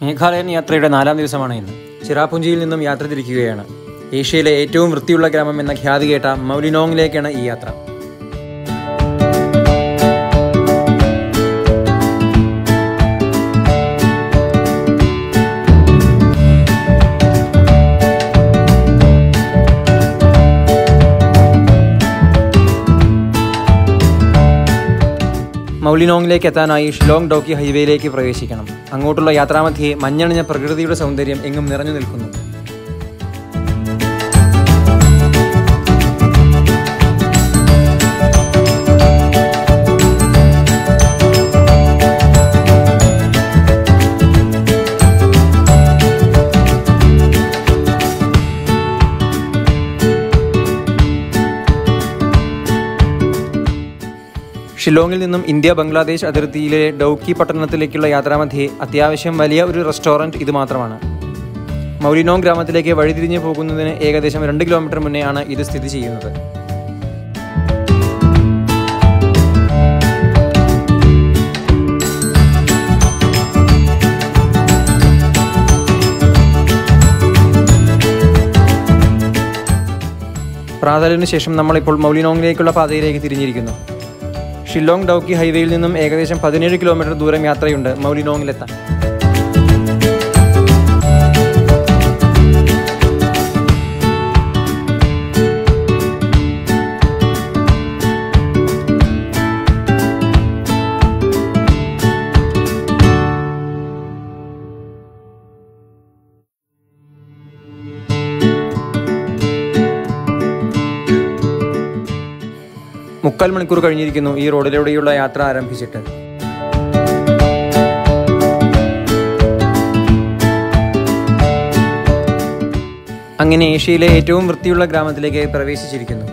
മേഘാലയൻ യാത്രയുടെ നാലാം ദിവസമാണ് ഇന്ന് ചിറാപുഞ്ചിയിൽ നിന്നും യാത്ര തിരിക്കുകയാണ് ഏഷ്യയിലെ ഏറ്റവും വൃത്തിയുള്ള ഗ്രാമം എന്ന ഖ്യാതി കേട്ട മൗലിനോങ്ങിലേക്കാണ് ഈ യാത്ര മൗലിനോങ്ങിലേക്ക് എത്താനായി ഷിലോങ് ഡോക്കി ഹൈവേയിലേക്ക് പ്രവേശിക്കണം അങ്ങോട്ടുള്ള യാത്രാമധ്യേ മഞ്ഞണിഞ്ഞ പ്രകൃതിയുടെ സൗന്ദര്യം എങ്ങും നിറഞ്ഞു നിൽക്കുന്നു ഷിലോങ്ങിൽ നിന്നും ഇന്ത്യ ബംഗ്ലാദേശ് അതിർത്തിയിലെ ഡൌക്കി പട്ടണത്തിലേക്കുള്ള യാത്രാമധ്യേ അത്യാവശ്യം വലിയ ഒരു റെസ്റ്റോറൻറ്റ് ഇത് മാത്രമാണ് മൗലിനോങ് ഗ്രാമത്തിലേക്ക് വഴിതിരിഞ്ഞു പോകുന്നതിന് ഏകദേശം രണ്ട് കിലോമീറ്റർ മുന്നേ ആണ് ഇത് സ്ഥിതി ചെയ്യുന്നത് പ്രാതലിന് ശേഷം നമ്മളിപ്പോൾ മൗലിനോങ്ങിലേക്കുള്ള പാതയിലേക്ക് തിരിഞ്ഞിരിക്കുന്നു ഷില്ലോങ് ഡൌക്കി ഹൈവേയിൽ നിന്നും ഏകദേശം പതിനേഴ് കിലോമീറ്റർ ദൂരം യാത്രയുണ്ട് മൗലിനോങ്ങിലെത്താൻ മുക്കാൽ മണിക്കൂർ കഴിഞ്ഞിരിക്കുന്നു ഈ റോഡിലൂടെയുള്ള യാത്ര ആരംഭിച്ചിട്ട് അങ്ങനെ ഏഷ്യയിലെ ഏറ്റവും വൃത്തിയുള്ള ഗ്രാമത്തിലേക്ക് പ്രവേശിച്ചിരിക്കുന്നു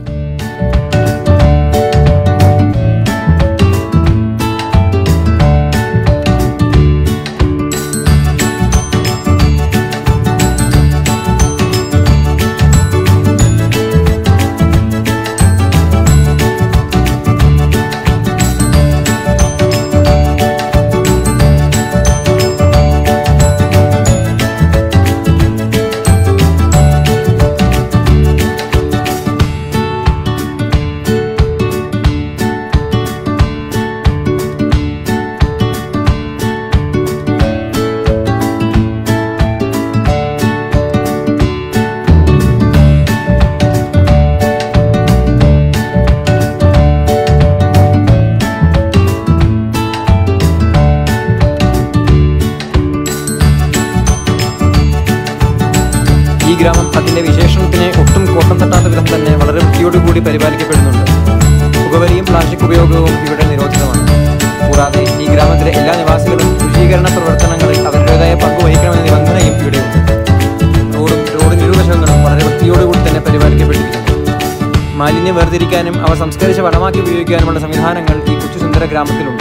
ഈ ഗ്രാമം അതിന്റെ വിശേഷണത്തിന് ഒട്ടും കോട്ടം തട്ടാത്ത വിധം തന്നെ വളരെ വൃത്തിയോടുകൂടി പരിപാലിക്കപ്പെടുന്നുണ്ട് പുകവലിയും പ്ലാസ്റ്റിക് ഉപയോഗവും ഇവിടെ നിരോധിതമാണ് കൂടാതെ ഈ ഗ്രാമത്തിലെ എല്ലാ നിവാസികളും ശുചീകരണ പ്രവർത്തനങ്ങളിൽ അവരുടേതായ പങ്ക് വഹിക്കണമെന്ന നിബന്ധനയും ഇവിടെയുണ്ട് റോഡും റോഡിന് ഇരുവശങ്ങളും വളരെ വൃത്തിയോടുകൂടി തന്നെ പരിപാലിക്കപ്പെട്ടിരിക്കുന്നു മാലിന്യം വേർതിരിക്കാനും അവ സംസ്കരിച്ച് വനമാക്കി ഉപയോഗിക്കാനുമുള്ള സംവിധാനങ്ങൾ ഈ കൊച്ചു സുന്ദര ഗ്രാമത്തിലുണ്ട്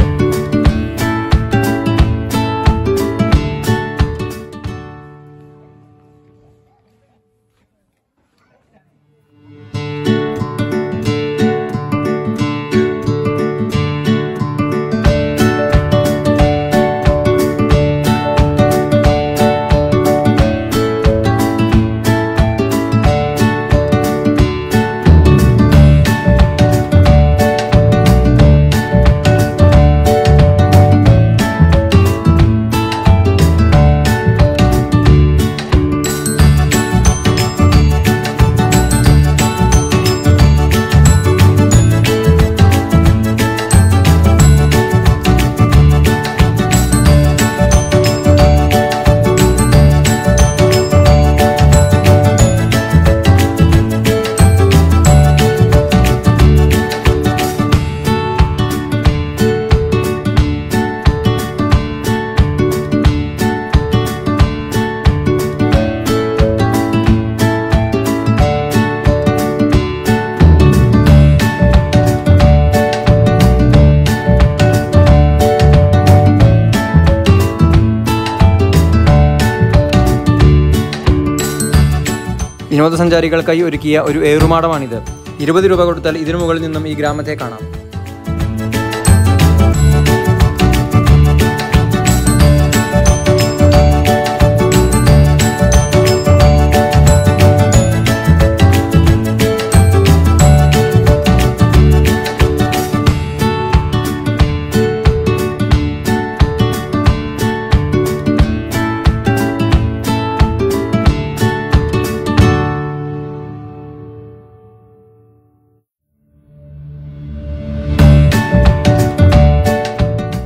വിനോദസഞ്ചാരികൾക്കായി ഒരുക്കിയ ഒരു ഏറുമാടമാണിത് ഇരുപത് രൂപ കൊടുത്താൽ ഇതിനു മുകളിൽ നിന്നും ഈ ഗ്രാമത്തെ കാണാം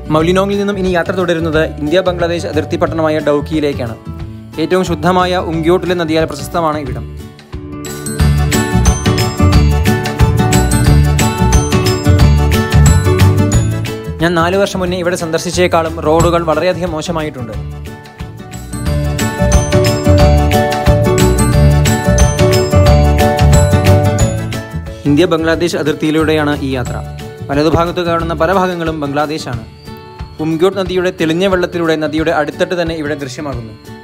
മൗലിനോങ്ങിൽ നിന്നും ഇനി യാത്ര തുടരുന്നത് ഇന്ത്യ ബംഗ്ലാദേശ് അതിർത്തി പട്ടണമായ ഡൗക്കിയിലേക്കാണ് ഏറ്റവും ശുദ്ധമായ ഉങ്ക്യോട്ടിലെ നദിയാൽ പ്രശസ്തമാണ് ഇവിടം ഞാൻ നാല് വർഷം മുന്നേ ഇവിടെ സന്ദർശിച്ചേക്കാളും റോഡുകൾ വളരെയധികം മോശമായിട്ടുണ്ട് ഇന്ത്യ ബംഗ്ലാദേശ് അതിർത്തിയിലൂടെയാണ് ഈ യാത്ര വലതുഭാഗത്ത് കാണുന്ന പല ഭാഗങ്ങളും ബംഗ്ലാദേശാണ് ഉംഗ്യോട്ട് നദിയുടെ തെളിഞ്ഞ വെള്ളത്തിലൂടെ നദിയുടെ അടിത്തട്ട് തന്നെ ഇവിടെ ദൃശ്യമാകുന്നു